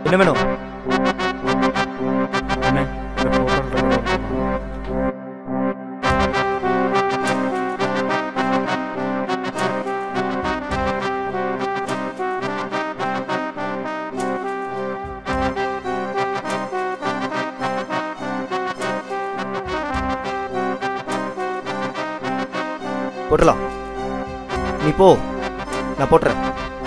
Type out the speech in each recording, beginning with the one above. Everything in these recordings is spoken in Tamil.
என்ன வேணும் அண்ணே இந்த ஃபோட்டோ போட்டுடலாம் நீ போ நான் போட்டுறேன்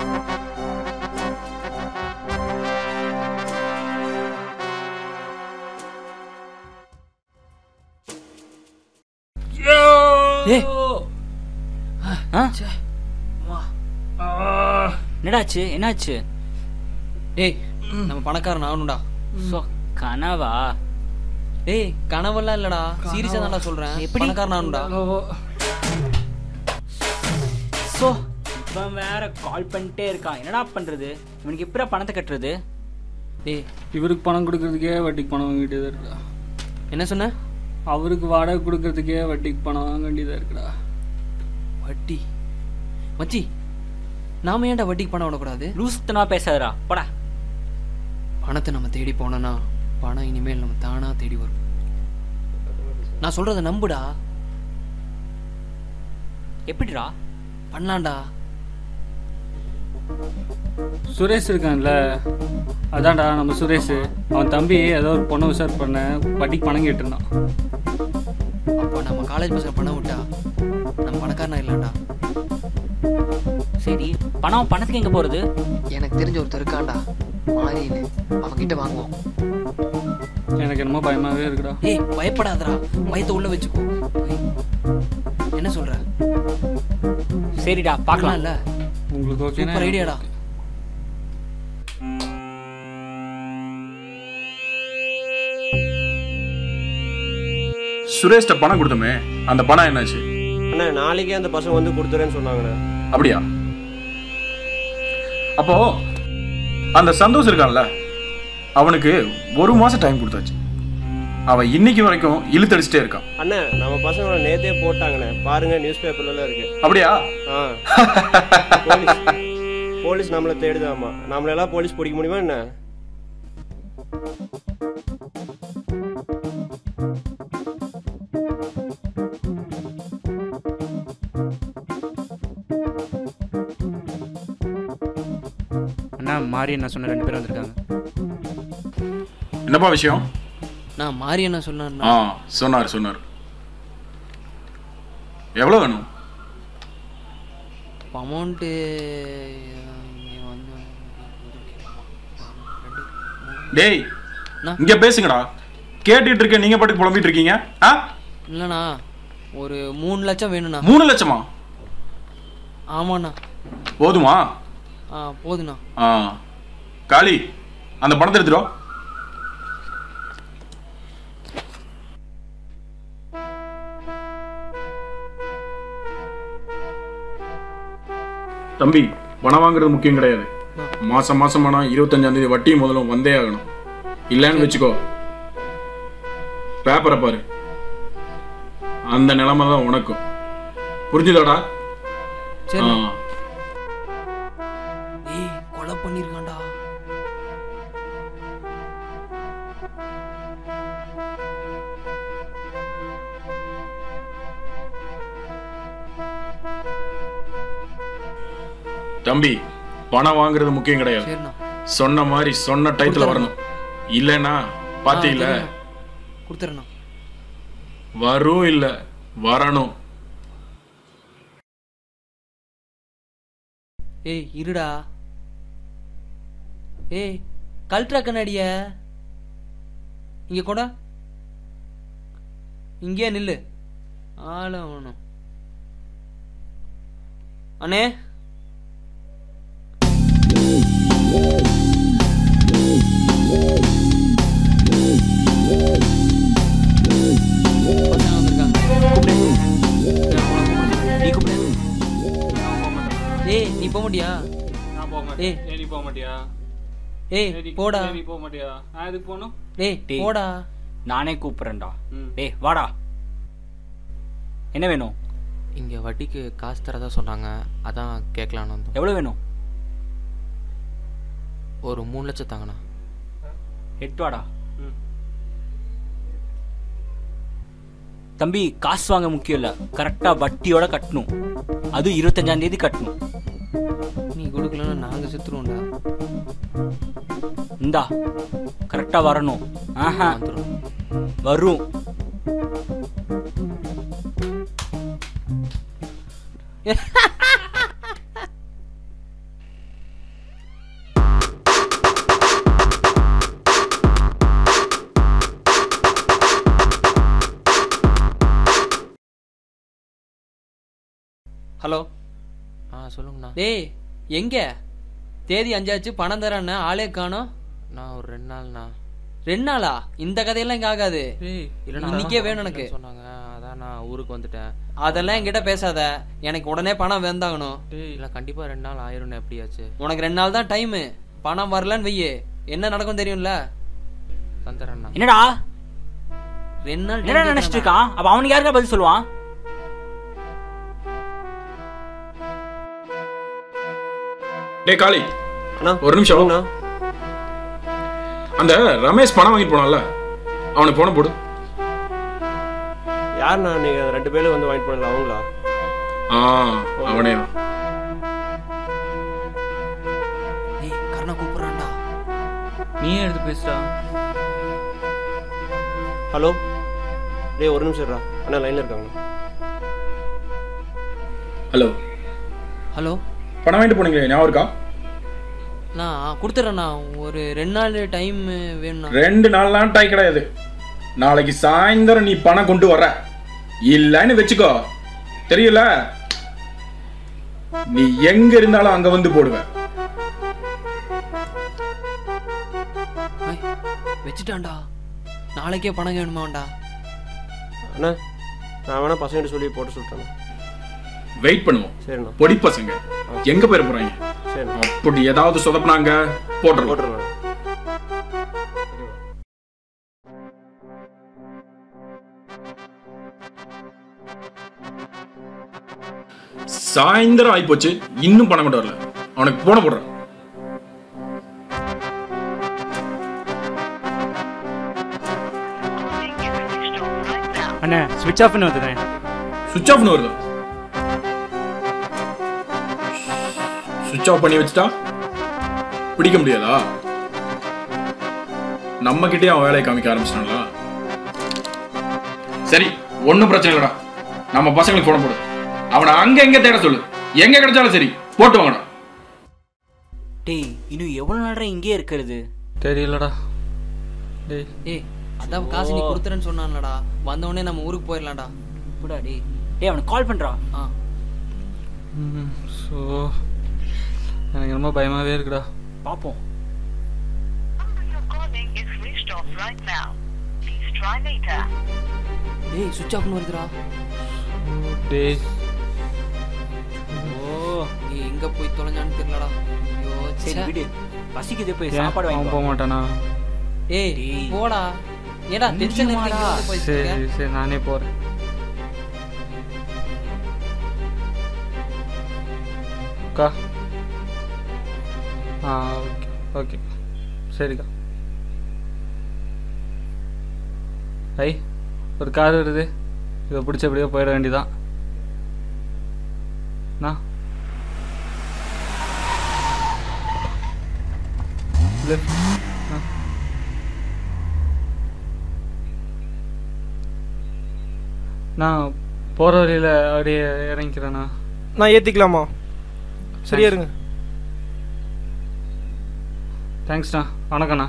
ஏய் ஆ என்னடாச்சு என்னாச்சு ஏய் நம்ம பணக்காரன் ஆகணும்டா சோ கனவா ஏய் கனவெல்லாம் இல்லடா சீரியஸா தான்டா சொல்றேன் எப்படி? பணக்காரன் ஆகணும்டா சோ இவன் வேற கால் பண்ணிட்டே இருக்கான் என்னடா பண்றது இவனுக்கு எப்படா பணத்தை கட்டுறது டேய் இவருக்கு பணம் கொடுக்கறதுக்கே வட்டிக்கு பணம் வாங்க வேண்டியதாக இருக்குடா என்ன சொன்ன அவருக்கு வாடகை கொடுக்கறதுக்கே வட்டிக்கு பணம் வாங்க வேண்டியதாக இருக்குடா வட்டி மச்சி நாம ஏன்டா வட்டிக்கு பணம் விடக்கூடாது லூசுத்தனமா பேசாதடா போடா பணத்தை நம்ம தேடி போனோம்னா பணம் இனிமேல் நம்ம தானா தேடி வரும் நான் சொல்றத நம்புடா எப்படிடா பண்ணலாம்டா சுரேஷ் இருக்கான்ல அதான்டா நம்ம சுரேஷ் அவன் தம்பி ஏதோ ஒரு பொண்ணை விசார் பண்ண வட்டிக்கு பணம் கேட்டிருந்தான் அப்போ நம்ம காலேஜ் பசங்க பணம் விட்டா நம்ம பணக்காரனா இல்லைடா சரி பணம் பணத்துக்கு எங்க போறது எனக்கு தெரிஞ்ச ஒருத்தர் இருக்கான்டா மாறின்னு அவன்கிட்ட வாங்குவோம் எனக்கு என்னமோ பயமாவே இருக்குடா ஏய் பயப்படாதடா பயத்தை உள்ள வச்சுக்கோ ஏய், என்ன சொல்ற சரிடா பார்க்கலாம் இல்ல உங்களுக்கு ஓகேனா சூப்பர் ஐடியாடா சுரேஷ்ட பணம் கொடுத்தோமே அந்த பணம் என்னாச்சு அண்ணா நாளைக்கே அந்த பசங்க வந்து கொடுத்துறேன்னு சொன்னாங்கண்ணே அப்படியா அப்போ அந்த சந்தோஷ் இருக்கான்ல அவனுக்கு ஒரு மாசம் டைம் கொடுத்தாச்சு அவன் இன்னைக்கு வரைக்கும் இழுத்தடிச்சிட்டே இருக்கான் அண்ணா நம்ம பசங்கள நேத்தே போட்டாங்கண்ணே பாருங்க நியூஸ் பேப்பர்ல இருக்கு அப்படியா ஆ போலீஸ் போலீஸ் நம்மளை தேடுதாமா நம்மளெல்லாம் போலீஸ் பிடிக்க முடியுமா என்ன அண்ணா மாறி என்ன சொன்ன ரெண்டு பேரும் வந்திருக்காங்க என்னப்பா விஷயம் நான் மாறி என்ன சொன்னான்னா ஆ சொன்னார் சொன்னார் எவ்வளோ வேணும் அமௌண்ட்டு டேய் அண்ணா. இங்க பேசுங்கடா கேட்டுட்டு இருக்கேன் நீங்க பாட்டுக்கு புலம்பிட்டு இருக்கீங்க ஆ இல்லைண்ணா ஒரு மூணு லட்சம் வேணும்ண்ணா மூணு லட்சமா ஆமாண்ணா போதுமா ஆ போதுண்ணா ஆ காளி அந்த பணத்தை எடுத்துடும் தம்பி பணம் வாங்குறது முக்கியம் கிடையாது மாசம் மாசம் பணம் இருபத்தஞ்சாம் தேதி வட்டி முதலும் வந்தே ஆகணும் இல்லைன்னு வச்சுக்கோ பேப்பரை பாரு அந்த நிலைமை தான் உனக்கும் புரிஞ்சுதாடா சரி ஆ ஏய் கொலை பண்ணிருக்கான்டா தம்பி பணம் வாங்குறது முக்கியம் கிடையாது சரிண்ணா சொன்ன மாதிரி சொன்ன டயத்துல வரணும் இல்லைன்னா பாத்தீங்கள கொடுத்துறேண்ணா வரும் இல்ல வரணும் ஏய் இருடா ஏய் கல்ட்ரா கண்ணாடிய இங்க கூட இங்கே நில்லு ஆள வேணும் அண்ணே பசங்க வந்திருக்காங்க. கூப்பிடு. நீ கூப்பிடு. ஏய் நீ போக மாட்டியா நான் போக ஏய். மாட்டேன் நீ போக மாட்டியா ஏய் போடா நீ போக மாட்டியா நான் எதுக்கு போகணும் ஏய் டேய். போடா நானே கூப்பிடுறேன்டா ம். டேய் வாடா என்ன வேணும் இங்கே வட்டிக்கு காசு தரதா சொன்னாங்க அதான் கேட்கலான்னு வந்தோம் எவ்வளவு வேணும் ஒரு மூணு லட்சம் தாங்கண்ணா எட்டு வாடா தம்பி காசு வாங்க முக்கியம் இல்ல கரெக்டா வட்டியோட கட்டணும் அதுவும் இருபத்தஞ்சாம் தேதி கட்டணும் நீ கொடுக்கலன்னா நாங்கள் செத்துருவோம்டா இந்தா கரெக்டா வரணும் ஆஹா வந்துடும் வரும் ஹலோ ஆ சொல்லுங்கண்ணா டேய் எங்க தேதி அஞ்சாச்சு பணம் தரேன்னு ஆளே காணோம் நான் ஒரு ரெண்டு நாள்ண்ணா ரெண்டு நாளா இந்த கதையெல்லாம் இங்க ஆகாது இல்லைண்ணா இன்னைக்கே வேணும் எனக்கு சொன்னாங்க அதான் நான் ஊருக்கு வந்துட்டேன் அதெல்லாம் என்கிட்ட பேசாத எனக்கு உடனே பணம் வேந்தாகணும் இல்லை கண்டிப்பாக ரெண்டு நாள் ஆயிரும்ண்ணா எப்படியாச்சு உனக்கு ரெண்டு நாள் தான் டைமு பணம் வரலன்னு வையே என்ன நடக்கும் தெரியும்ல தந்துடுறேண்ணா என்னடா ரெண்டு நாள் என்னடா time நினைச்சிட்டு கேக்குறேன்டா. இருக்கான் அப்ப அவனுக்கு யாருக்கா பதில் சொல்லுவான் டே காளி அண்ணா ஒரு நிமிஷம் சொல்லுங்கண்ணா அந்த ரமேஷ் பணம் வாங்கிட்டு போனான்ல அவனுக்கு போன போடு யாருண்ணா நீங்க ரெண்டு பேரும் வந்து வாங்கிட்டு போனல அவங்களா ஆ அவனே தான் ஏய் கர்ணா கூப்பிடுறான்டா நீ எடுத்து பேசுடா ஹலோ டேய் ஒரு நிமிஷம் இருடா அண்ணா லைன்ல இருக்காங்க ஹலோ ஹலோ பணம் வாங்கிட்டு போனீங்களே ஞாபகம் இருக்கா நான் கொடுத்துட்றேண்ணா ஒரு ரெண்டு நாள் டைம் வேணும்ண்ணா ரெண்டு நாள்லாம் டாய் கிடையாது நாளைக்கு சாயந்தரம் நீ பணம் கொண்டு வர இல்லைன்னு வச்சுக்கோ தெரியல நீ எங்க இருந்தாலும் அங்க வந்து போடுவேன் ஐய், வச்சுட்டான்டா நாளைக்கே பணம் வேணுமாண்டா அண்ணா நான் வேணா பசங்கிட்ட சொல்லி போட்டு சொல்லிட்டேண்ணா வெயிட் பண்ணுவோம் சரிண்ணா பொடி பசங்க எங்க போயிட போறாங்க சரிண்ணா அப்படி ஏதாவது சொதப்புனாங்க போட்டுருவோம் போட்டுருண்ணா சாயந்தரம் ஆயிப்போச்சு இன்னும் பணம் கொண்டு வரல அவனுக்கு போன போடுறேன் அண்ணே ஸ்விட்ச் ஆஃப்னு வந்துடுறேன் சுவிட்ச் ஆஃப்னு வருதா சுவிட்ச் ஆஃப் பண்ணி வச்சுட்டா பிடிக்க முடியாதா நம்ம கிட்டே அவன் வேலையை காமிக்க ஆரம்பிச்சிட்டாங்களா சரி ஒன்றும் பிரச்சனை இல்லடா நம்ம பசங்களுக்கு போன போடு அவனை அங்க எங்க தேட சொல்லு எங்க கிடைச்சாலும் சரி போட்டு வாங்கடா டேய் இன்னும் எவ்வளவு நேரம் இங்கே இருக்கிறது தெரியலடா டேய் ஏய் அதான் காசு நீ கொடுத்துறேன்னு சொன்னான்லடா வந்த உடனே நம்ம ஊருக்கு போயிடலாம்டா இப்படா டேய் டேய் அவனுக்கு கால் பண்றா ஆ ஸோ எனக்கு ரொம்ப பயமாவே இருக்குடா பாப்போம் You're calling is switched off right now. Please try later. ஏய் சுவிட்ச் ஆஃப்னு வருதுடா டேய் ஓ நீ எங்க போய் தொலைஞ்சான்னு தெரியலடா ஐயோ சரி ச்சே. விடு பசிக்குது போய் ஏன் சாப்பாடு அவன் வாங்கி போக மாட்டானா ஏய் டேய். போடா ஏடா டென்ஷன் இங்கேயுமாடா? போய் சரி சரி நானே போறேன் அக்கா ஆ ஓகே ஓகே சரிக்கா ஐ ஒரு கார் வருது இதை பிடிச்ச அப்படியே போயிட வேண்டியதான் நான் லெஃப்ட் நான் போகிற வழியில் அப்படியே இறங்கிக்கிறேண்ணா நான் ஏற்றிக்கலாமா சரியா இருங்க தேங்க்ஸ்ண்ணா வணக்கண்ணா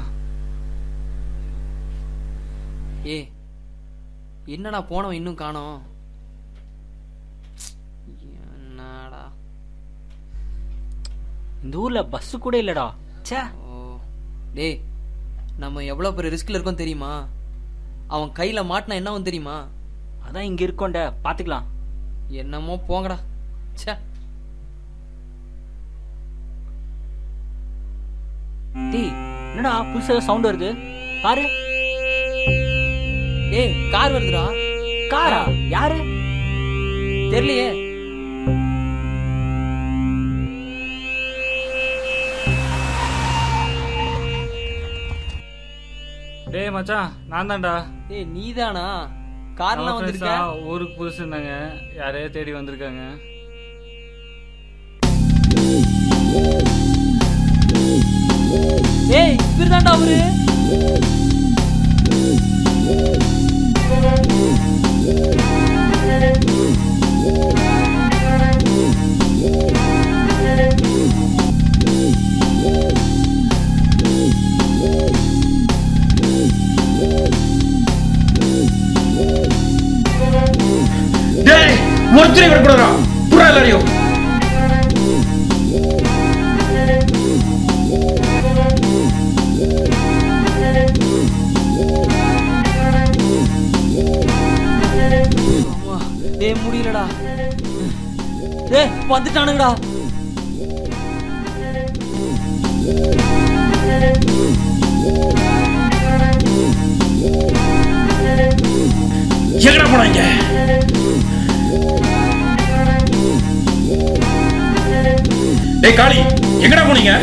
ஏய் என்னடா போனவன் இன்னும் காணோம் என்னடா இந்த ஊர்ல பஸ் கூட இல்லடா ச்சே ஓ டேய் நம்ம எவ்வளோ பெரிய ரிஸ்கில் இருக்கோம் தெரியுமா அவன் கையில் மாட்டினா என்னவும் தெரியுமா அதான் இங்க இருக்கோண்ட பாத்துக்கலாம் என்னமோ போங்கடா ச்சே டேய் என்னடா புதுசா சவுண்ட் வருது பாரு ஏய் கார் வருதுடா காரா யாரு தெரியலையே டேய் மச்சான் நான் தான்டா ஏய் நீதானா கார்லாம் நம்ம friends வந்திருக்க தான் ஊருக்கு புதுசு இருந்தாங்க யாரையோ தேடி வந்திருக்காங்க ஏய் இவர்தான்டா அவரு டேய் ஒருத்தரை விடக்கூடாதா புறா எல்லாரையும் ஆமா. டேய் முடியலடா டேய் வந்துட்டானுங்கடா எங்கடா போனாங்க டேய் காளி எங்கடா போனீங்க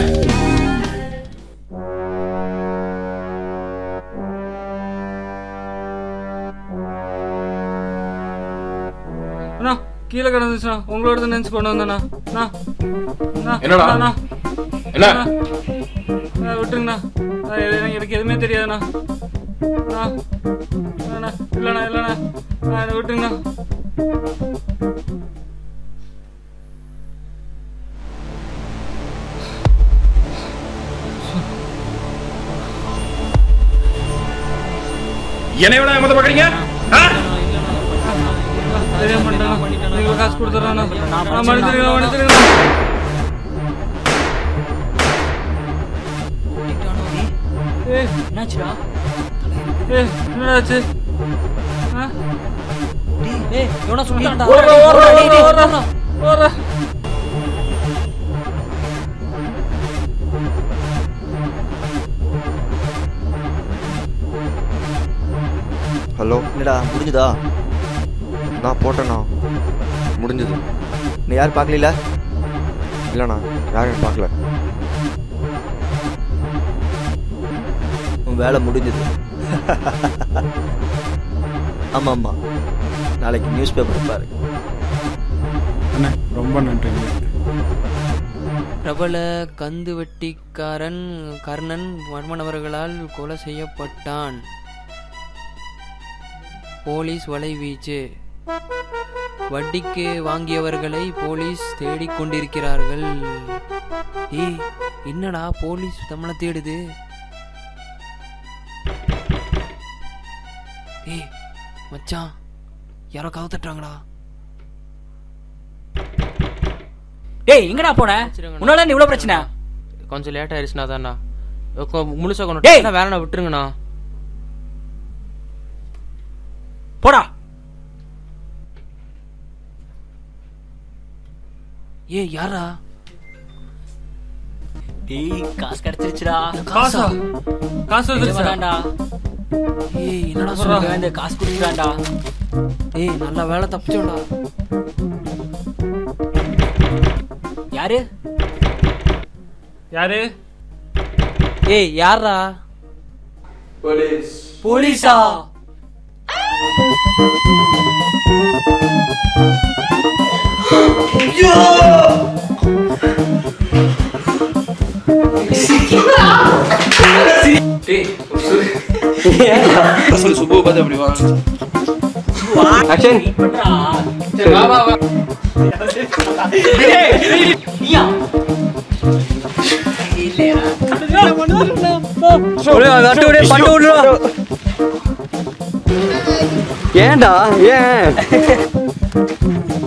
அண்ணா கீழே கிடந்துச்சுண்ணா உங்களோட நினைச்சு கொண்டு வந்தேண்ணா அண்ணா. அண்ணா, என்னடா? அண்ணா, என்ன அண்ணா. அண்ணா, விட்டுருங்கண்ணா அண்ணா, எனக்கு- எனக்கு எதுவுமே தெரியாதுண்ணா அண்ணா இல்லைண்ணா இல்லைண்ணா இல்லைண்ணா அண்ணா, என்னை விட்டுருங்கண்ணா என்னை விட ஏமாத்த பாக்குறீங்க ஆ? தெரியாம பண்ணிட்டேண்ணா நீங்க காசு கொடுத்துட்றேண்ணா நான் மன்னிச்சிருக்கேன் மன்னிச்சிருக்கேன் ஏய் என்னாச்சுடா ஏய் என்னடாச்சு ஆ ஏய் இவனா சுட்டான்டா ஓடுறா, ஓடுறா, டேய், டேய், ஓடுறா, ஓடுறா. ஓடுறா. ஹலோ என்னடா முடிஞ்சுதா நான் போட்டேண்ணா முடிஞ்சது நீ யாரும் பார்க்கல இல்லைண்ணா யாரும் பார்க்கல உன் வேலை முடிஞ்சது ஆமாம் ஆமாம் நாளைக்கு நியூஸ் பேப்பர் பாரு அண்ணே ரொம்ப நன்றிங்க பிரபல கந்து வெட்டிக்காரன் கர்ணன் மர்மனவர்களால் கொலை செய்யப்பட்டான் போலீஸ் வலைவீச்சு வட்டிக்கு வாங்கியவர்களை போலீஸ் தேடிக் கொண்டிருக்கிறார்கள் ஏய் என்னடா போலீஸ் நம்மளை தேடுது ஏய் மச்சான் யாரோ கதை தட்டுறாங்கடா டேய் எங்கடா போன உன்னால என்ன இவ்வளவு பிரச்சனை கொஞ்சம் லேட் ஆயிடுச்சுண்ணா தான்ண்ணா கொ- முழுசா கொண்டு டேய்! டேய் வேணா விட்டுருங்கண்ணா போடா ஏய் யாரா டேய் காசு கிடைச்சிருச்சுடா காசா காசு வந்துருச்சா நிஜமாதான்டா ஏய் என்னடா சொல்ற சொல்ற வந்து காசு கொடுத்துட்டான்டா ஏய் நல்ல வேலை தப்பிச்சோடா யாரு யாரு ஏய் யாரா போலீஸா சொல்லு சுப்பு பார்த்து அப்படி வா ஏன்டா ஏன்